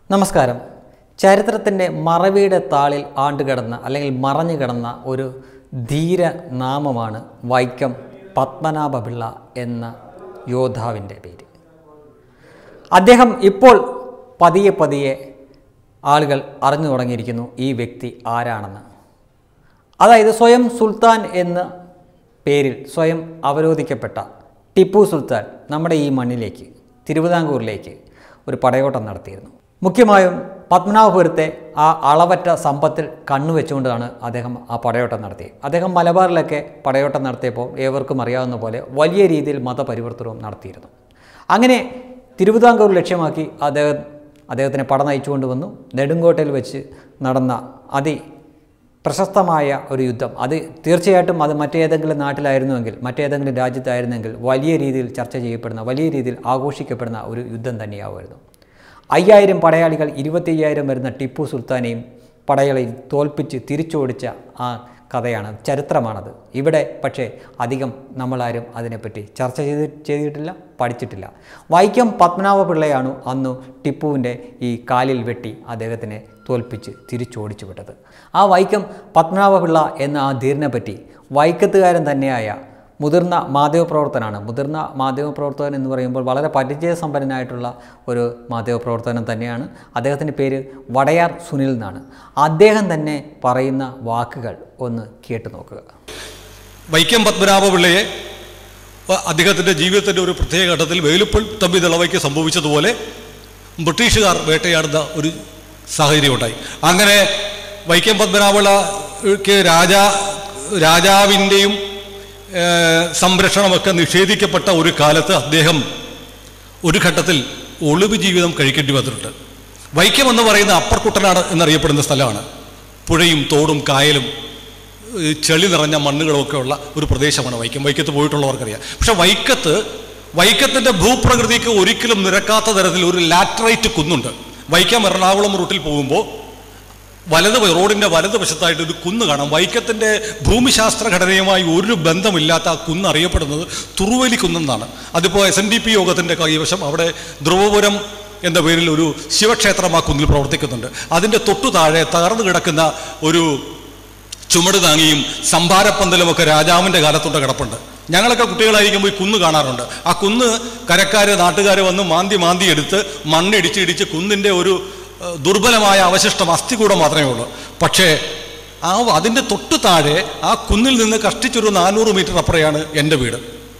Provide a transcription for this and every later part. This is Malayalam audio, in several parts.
നമസ്കാരം ചരിത്രത്തിൻ്റെ മറവിയുടെ താളിൽ ആണ്ടുകിടന്ന അല്ലെങ്കിൽ മറഞ്ഞു കിടന്ന ഒരു ധീര നാമമാണ് വൈക്കം പത്മനാഭപിള്ള എന്ന യോദ്ധാവിൻ്റെ പേര് അദ്ദേഹം ഇപ്പോൾ പതിയെ പതിയെ ആളുകൾ അറിഞ്ഞു തുടങ്ങിയിരിക്കുന്നു ഈ വ്യക്തി ആരാണെന്ന് അതായത് സ്വയം സുൽത്താൻ എന്ന പേരിൽ സ്വയം അവരോധിക്കപ്പെട്ട ടിപ്പു സുൽത്താൻ നമ്മുടെ ഈ മണ്ണിലേക്ക് തിരുവിതാംകൂറിലേക്ക് ഒരു പടയോട്ടം നടത്തിയിരുന്നു മുഖ്യമായും പത്മനാഭപുരത്തെ ആ അളവറ്റ സമ്പത്തിൽ കണ്ണുവെച്ചുകൊണ്ടാണ് അദ്ദേഹം ആ പടയോട്ടം നടത്തിയത് അദ്ദേഹം മലബാറിലൊക്കെ പടയോട്ടം നടത്തിയപ്പോൾ ഏവർക്കും അറിയാവുന്ന പോലെ വലിയ രീതിയിൽ മതപരിവർത്തനവും നടത്തിയിരുന്നു അങ്ങനെ തിരുവിതാംകൂർ ലക്ഷ്യമാക്കി അദ്ദേഹം അദ്ദേഹത്തിനെ പട നയിച്ചുകൊണ്ട് വന്നു നെടുങ്കോട്ടയിൽ വെച്ച് നടന്ന അതി പ്രശസ്തമായ ഒരു യുദ്ധം അത് തീർച്ചയായിട്ടും അത് മറ്റേതെങ്കിലും നാട്ടിലായിരുന്നുവെങ്കിൽ മറ്റേതെങ്കിലും രാജ്യത്തായിരുന്നെങ്കിൽ വലിയ രീതിയിൽ ചർച്ച ചെയ്യപ്പെടുന്ന വലിയ രീതിയിൽ ആഘോഷിക്കപ്പെടുന്ന ഒരു യുദ്ധം തന്നെയാവുമായിരുന്നു അയ്യായിരം പടയാളികൾ ഇരുപത്തി അയ്യായിരം വരുന്ന ടിപ്പു സുൽത്താനെയും പടയാളിയും തോൽപ്പിച്ച് തിരിച്ചോടിച്ച ആ കഥയാണ് ചരിത്രമാണത് ഇവിടെ പക്ഷേ അധികം നമ്മളാരും അതിനെപ്പറ്റി ചർച്ച ചെയ്ത് ചെയ്തിട്ടില്ല പഠിച്ചിട്ടില്ല വൈക്കം പത്മനാഭപിള്ളയാണ് അന്ന് ടിപ്പുവിൻ്റെ ഈ കാലിൽ വെട്ടി അദ്ദേഹത്തിനെ തോൽപ്പിച്ച് തിരിച്ചോടിച്ചു വിട്ടത് ആ വൈക്കം പത്മനാഭപിള്ള എന്ന ആ ധീരനെ പറ്റി വൈക്കത്തുകാരൻ തന്നെയായ മുതിർന്ന മാധ്യമപ്രവർത്തനാണ് മുതിർന്ന മാധ്യമപ്രവർത്തകൻ എന്ന് പറയുമ്പോൾ വളരെ പരിചയസമ്പന്നനായിട്ടുള്ള ഒരു മാധ്യമപ്രവർത്തകൻ തന്നെയാണ് അദ്ദേഹത്തിൻ്റെ പേര് വടയാർ സുനിൽ എന്നാണ് അദ്ദേഹം തന്നെ പറയുന്ന വാക്കുകൾ ഒന്ന് കേട്ടു നോക്കുക വൈക്കം പത്മനാഭപിള്ളയെ വ- അദ്ദേഹത്തിൻ്റെ ജീവിതത്തിൻ്റെ ഒരു പ്രത്യേക ഘട്ടത്തിൽ വേലുപ്പൾ തമ്പി തിളവയ്ക്ക് സംഭവിച്ചതുപോലെ ബ്രിട്ടീഷുകാർ വേട്ടയാടുന്ന ഒരു സാഹചര്യം ഉണ്ടായി അങ്ങനെ വൈക്കം പത്മനാഭപിള്ളക്ക് രാജാ രാജാവിൻ്റെയും ഏഹ്, സംരക്ഷണമൊക്കെ നിഷേധിക്കപ്പെട്ട ഒരു കാലത്ത് അദ്ദേഹം ഒരു ഘട്ടത്തിൽ ഒളിവ് ജീവിതം കഴിക്കേണ്ടി വന്നിട്ടുണ്ട് വൈക്കം എന്ന് പറയുന്ന അപ്പർ കുട്ടനാട് എന്നറിയപ്പെടുന്ന സ്ഥലമാണ് പുഴയും തോടും കായലും ഏഹ് ചെളി നിറഞ്ഞ മണ്ണുകളൊക്കെ ഉള്ള ഒരു പ്രദേശമാണ് വൈക്കം വൈക്കത്ത് പോയിട്ടുള്ളവർക്കറിയാം പക്ഷെ വൈക്കത്ത് വൈക്കത്തിൻ്റെ ഭൂപ്രകൃതിക്ക് ഒരിക്കലും നിരക്കാത്ത തരത്തിൽ ഒരു ലാറ്ററൈറ്റ് കുന്നുണ്ട് വൈക്കം എറണാകുളം റൂട്ടിൽ പോകുമ്പോൾ വലത് വ- റോഡിന്റെ വലത് വശത്തായിട്ട് ഒരു കുന്ന് കാണാം വൈക്കത്തിന്റെ ഭൂമിശാസ്ത്ര ഘടനയുമായി ഒരു ബന്ധമില്ലാത്ത ആ കുന്ന് അറിയപ്പെടുന്നത് തുറുവലി കുന്നെന്നാണ് അതിപ്പോൾ എസ് എൻ ഡി പി യോഗത്തിന്റെ കൈവശം അവിടെ ധ്രുവപുരം എന്ന പേരിൽ ഒരു ശിവക്ഷേത്രം ആ കുന്നിൽ പ്രവർത്തിക്കുന്നുണ്ട് അതിന്റെ തൊട്ടു താഴെ തകർന്നു കിടക്കുന്ന ഒരു ചുമട് താങ്ങിയും സംഭാരപ്പന്തലുമൊക്കെ രാജാവിൻ്റെ കാലത്തോട്ട് കിടപ്പുണ്ട് ഞങ്ങളൊക്കെ കുട്ടികളായിരിക്കുമ്പോൾ ഈ കുന്ന് കാണാറുണ്ട് ആ കുന്ന് കരക്കാര് നാട്ടുകാർ വന്ന് മാന്തി മാന്തി എടുത്ത് മണ്ണിടിച്ച് ഇടിച്ച് കുന്നിൻ്റെ ഒരു ഏഹ്, ദുർബലമായ അവശിഷ്ടം അസ്ഥികൂടം മാത്രമേ ഉള്ളൂ പക്ഷേ ആ അതിൻ്റെ തൊട്ടു താഴെ ആ കുന്നിൽ നിന്ന് കഷ്ടിച്ചൊരു നാനൂറ് മീറ്റർ അപ്പുറയാണ് എൻ്റെ വീട്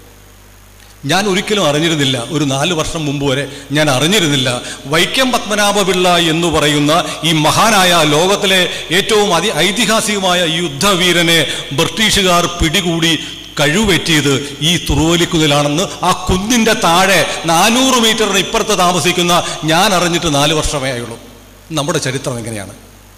ഞാൻ ഒരിക്കലും അറിഞ്ഞിരുന്നില്ല ഒരു നാല് വർഷം മുമ്പ് വരെ ഞാൻ അറിഞ്ഞിരുന്നില്ല വൈക്കം പത്മനാഭപിള്ള എന്ന് പറയുന്ന ഈ മഹാനായ ലോകത്തിലെ ഏറ്റവും അതി ഐതിഹാസികമായ യുദ്ധവീരനെ ബ്രിട്ടീഷുകാർ പിടികൂടി കഴിവുപറ്റിയത് ഈ തുറുവലിക്കുന്നിലാണെന്ന് ആ കുന്നിൻ്റെ താഴെ നാനൂറ് മീറ്ററിന് ഇപ്പുറത്ത് താമസിക്കുന്ന ഞാൻ അറിഞ്ഞിട്ട് നാല് വർഷമേ ആയുള്ളൂ നമ്മുടെ ചരിത്രം എങ്ങനെയാണ്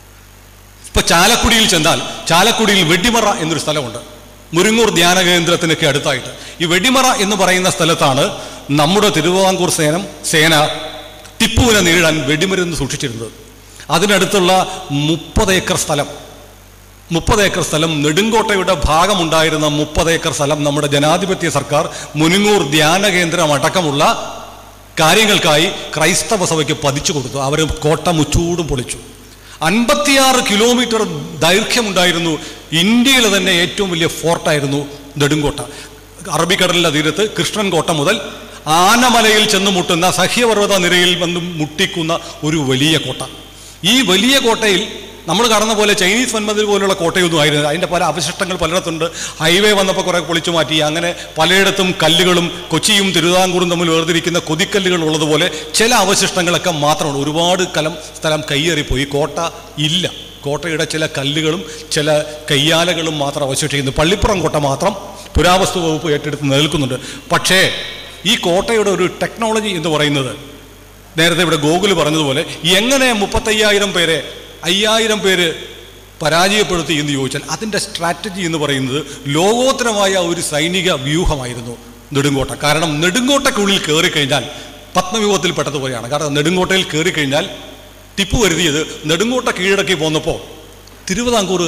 ഇപ്പൊ ചാലക്കുടിയിൽ ചെന്നാൽ ചാലക്കുടിയിൽ വെടിമറ എന്നൊരു സ്ഥലമുണ്ട് മുരിങ്ങൂർ ധ്യാന കേന്ദ്രത്തിനൊക്കെ അടുത്തായിട്ട് ഈ വെടിമറ എന്ന് പറയുന്ന സ്ഥലത്താണ് നമ്മുടെ തിരുവിതാംകൂർ സേനം സേന ടിപ്പുവിനെ നേരിടാൻ വെടിമരുന്ന് സൂക്ഷിച്ചിരുന്നത് അതിനടുത്തുള്ള മുപ്പത് ഏക്കർ സ്ഥലം മുപ്പത് ഏക്കർ സ്ഥലം നെടുങ്കോട്ടയുടെ ഭാഗമുണ്ടായിരുന്ന മുപ്പത് ഏക്കർ സ്ഥലം നമ്മുടെ ജനാധിപത്യ സർക്കാർ മുനിങ്ങൂർ ധ്യാന കേന്ദ്രം അടക്കമുള്ള കാര്യങ്ങൾക്കായി ക്രൈസ്തവ സഭയ്ക്ക് പതിച്ചു കൊടുത്തു അവർ കോട്ട മുച്ചൂടും പൊളിച്ചു അൻപത്തിയാറ് കിലോമീറ്റർ ദൈർഘ്യമുണ്ടായിരുന്നു ഇന്ത്യയിലെ തന്നെ ഏറ്റവും വലിയ ഫോർട്ടായിരുന്നു നെടുങ്കോട്ട അറബിക്കടലിൻ്റെ തീരത്ത് കൃഷ്ണൻ കോട്ട മുതൽ ആനമലയിൽ ചെന്ന് മുട്ടുന്ന സഹ്യപർവ്വത നിരയിൽ വന്ന് മുട്ടിക്കുന്ന ഒരു വലിയ കോട്ട ഈ വലിയ കോട്ടയിൽ നമ്മൾ കാണുന്ന പോലെ ചൈനീസ് വൻമതിൽ പോലുള്ള കോട്ടയൊന്നും ആയിരുന്നു അതിൻ്റെ പല അവശിഷ്ടങ്ങൾ പലയിടത്തുണ്ട് ഹൈവേ വന്നപ്പോൾ കുറേ പൊളിച്ചു മാറ്റി അങ്ങനെ പലയിടത്തും കല്ലുകളും കൊച്ചിയും തിരുവിതാംകൂറും തമ്മിൽ വേർതിരിക്കുന്ന കൊതിക്കല്ലുകൾ ഉള്ളതുപോലെ ചില അവശിഷ്ടങ്ങളൊക്കെ മാത്രമാണ് ഒരുപാട് കലം സ്ഥലം കയ്യേറിപ്പോയി കോട്ട ഇല്ല കോട്ടയുടെ ചില കല്ലുകളും ചില കയ്യാലകളും മാത്രം അവശേഷിക്കുന്നു പള്ളിപ്പുറം കോട്ട മാത്രം പുരാവസ്തു വകുപ്പ് ഏറ്റെടുത്ത് നിൽക്കുന്നുണ്ട് പക്ഷേ ഈ കോട്ടയുടെ ഒരു ടെക്നോളജി എന്ന് പറയുന്നത് നേരത്തെ ഇവിടെ ഗോകുൽ പറഞ്ഞതുപോലെ എങ്ങനെ മുപ്പത്തയ്യായിരം പേരെ അയ്യായിരം പേര് പരാജയപ്പെടുത്തി എന്ന് ചോദിച്ചാൽ അതിൻ്റെ സ്ട്രാറ്റജി എന്ന് പറയുന്നത് ലോകോത്തരമായ ഒരു സൈനിക വ്യൂഹമായിരുന്നു നെടുങ്കോട്ട കാരണം നെടുങ്കോട്ടയ്ക്കുള്ളിൽ കയറി കഴിഞ്ഞാൽ പത്മവ്യൂഹത്തിൽപ്പെട്ടതുപോലെയാണ് കാരണം നെടുങ്കോട്ടയിൽ കയറി കഴിഞ്ഞാൽ ടിപ്പു കരുതിയത് നെടുങ്കോട്ട കീഴടക്കി പോന്നപ്പോൾ തിരുവിതാംകൂർ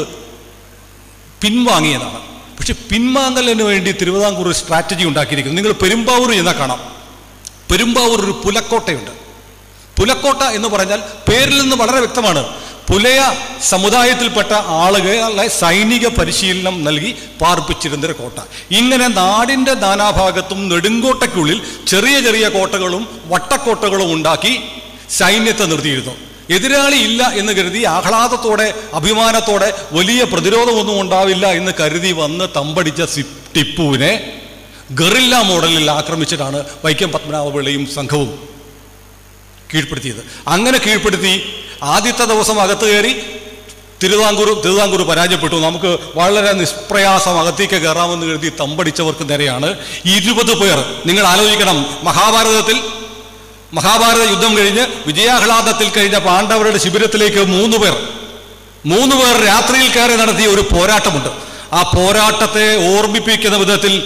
പിൻവാങ്ങിയതാണ് പക്ഷെ പിൻവാങ്ങലിന് വേണ്ടി തിരുവിതാംകൂർ ഒരു സ്ട്രാറ്റജി ഉണ്ടാക്കിയിരിക്കുന്നു നിങ്ങൾ പെരുമ്പാവൂർ ചെന്നാൽ കാണാം പെരുമ്പാവൂർ ഒരു പുലക്കോട്ടയുണ്ട് പുലക്കോട്ട എന്ന് പറഞ്ഞാൽ പേരിൽ നിന്ന് വളരെ വ്യക്തമാണ് പുലയ സമുദായത്തിൽപ്പെട്ട ആളുകളെ സൈനിക പരിശീലനം നൽകി പാർപ്പിച്ചിരുന്നൊരു കോട്ട ഇങ്ങനെ നാടിൻ്റെ നാനാഭാഗത്തും നെടുങ്കോട്ടയ്ക്കുള്ളിൽ ചെറിയ ചെറിയ കോട്ടകളും വട്ടക്കോട്ടകളും ഉണ്ടാക്കി സൈന്യത്തെ നിർത്തിയിരുന്നു എതിരാളി ഇല്ല എന്ന് കരുതി ആഹ്ലാദത്തോടെ അഭിമാനത്തോടെ വലിയ പ്രതിരോധമൊന്നും ഉണ്ടാവില്ല എന്ന് കരുതി വന്ന് തമ്പടിച്ച സി- ടിപ്പുവിനെ ഗറില്ല മോഡലിൽ ആക്രമിച്ചിട്ടാണ് വൈക്കം പത്മനാഭപിള്ളയും സംഘവും കീഴ്പ്പെടുത്തിയത് അങ്ങനെ കീഴ്പ്പെടുത്തി ആദ്യത്തെ ദിവസം അകത്ത് കയറി തിരുവിതാംകൂർ തിരുവിതാംകൂർ പരാജയപ്പെട്ടു നമുക്ക് വളരെ നിഷ്പ്രയാസം അകത്തേക്ക് കയറാമെന്ന് കരുതി തമ്പടിച്ചവർക്ക് നേരെയാണ് ഇരുപത് പേർ നിങ്ങൾ ആലോചിക്കണം മഹാഭാരതത്തിൽ മഹാഭാരത യുദ്ധം കഴിഞ്ഞ് വിജയാഹ്ലാദത്തിൽ കഴിഞ്ഞ പാണ്ഡവരുടെ ശിബിരത്തിലേക്ക് മൂന്ന് പേർ മൂന്ന് പേർ രാത്രിയിൽ കയറി നടത്തിയ ഒരു പോരാട്ടമുണ്ട് ആ പോരാട്ടത്തെ ഓർമ്മിപ്പിക്കുന്ന വിധത്തിൽ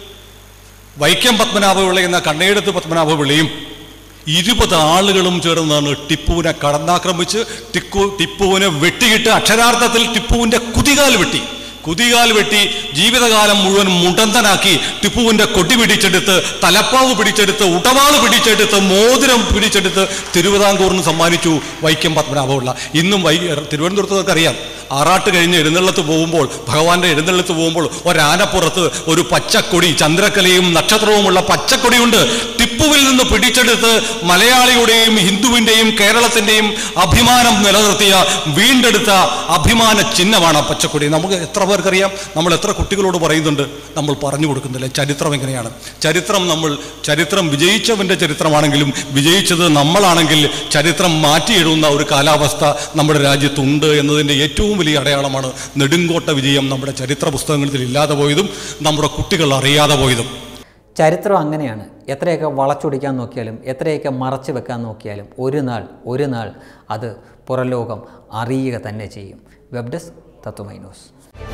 വൈക്കം പത്മനാഭപിള്ള എന്ന കണ്ണയെടുത്ത് പത്മനാഭപിള്ളയും ഇരുപത് ആളുകളും ചേർന്നാണ് ടിപ്പുവിനെ കടന്നാക്രമിച്ച് ടിക്കു ടിപ്പുവിനെ വെട്ടിയിട്ട് അക്ഷരാർത്ഥത്തിൽ ടിപ്പുവിന്റെ കുതികാൽ വെട്ടി കുതികാൽ വെട്ടി ജീവിതകാലം മുഴുവൻ മുടന്തനാക്കി ടിപ്പുവിന്റെ കൊടി പിടിച്ചെടുത്ത് തലപ്പാവ് പിടിച്ചെടുത്ത് ഉടവാള് പിടിച്ചെടുത്ത് മോതിരം പിടിച്ചെടുത്ത് തിരുവിതാംകൂറിന് സമ്മാനിച്ചു വൈക്കം പത്മനാഭപിള്ള ഇന്നും വൈ തിരുവനന്തപുരത്തൊക്കെ അറിയാം ആറാട്ട് കഴിഞ്ഞ് എഴുന്നള്ളത്ത് പോകുമ്പോൾ ഭഗവാന്റെ എഴുന്നള്ളത്ത് പോകുമ്പോൾ ഒരാനപ്പുറത്ത് ഒരു പച്ചക്കൊടി ചന്ദ്രക്കലയും നക്ഷത്രവുമുള്ള പച്ചക്കൊടിയുണ്ട് ടിപ്പുവിൽ നിന്ന് പിടിച്ചെടുത്ത് മലയാളിയുടെയും ഹിന്ദുവിൻ്റെയും കേരളത്തിൻ്റെയും അഭിമാനം നിലനിർത്തിയ വീണ്ടെടുത്ത അഭിമാന ചിഹ്നമാണ് ആ പച്ചക്കൊടി നമുക്ക് എത്ര പേർക്കറിയാം നമ്മൾ എത്ര കുട്ടികളോട് പറയുന്നുണ്ട് നമ്മൾ പറഞ്ഞു കൊടുക്കുന്നില്ല ചരിത്രം എങ്ങനെയാണ് ചരിത്രം നമ്മൾ ചരിത്രം വിജയിച്ചവൻ്റെ ചരിത്രമാണെങ്കിലും വിജയിച്ചത് നമ്മളാണെങ്കിൽ ചരിത്രം മാറ്റിയെഴുതുന്ന ഒരു കാലാവസ്ഥ നമ്മുടെ രാജ്യത്തുണ്ട് എന്നതിൻ്റെ ഏറ്റവും വലിയ അടയാളമാണ് നെടുങ്കോട്ട വിജയം നമ്മുടെ ചരിത്ര പുസ്തകങ്ങളിൽ ഇല്ലാതെ പോയതും നമ്മുടെ കുട്ടികൾ അറിയാതെ പോയതും ചരിത്രം അങ്ങനെയാണ് എത്രയൊക്കെ വളച്ചൊടിക്കാൻ നോക്കിയാലും എത്രയൊക്കെ മറച്ചു വെക്കാൻ നോക്കിയാലും ഒരു നാൾ ഒരു നാൾ അത് പുറലോകം അറിയുക തന്നെ ചെയ്യും വെബ് ഡെസ്ക് തത്വമൈ ന്യൂസ്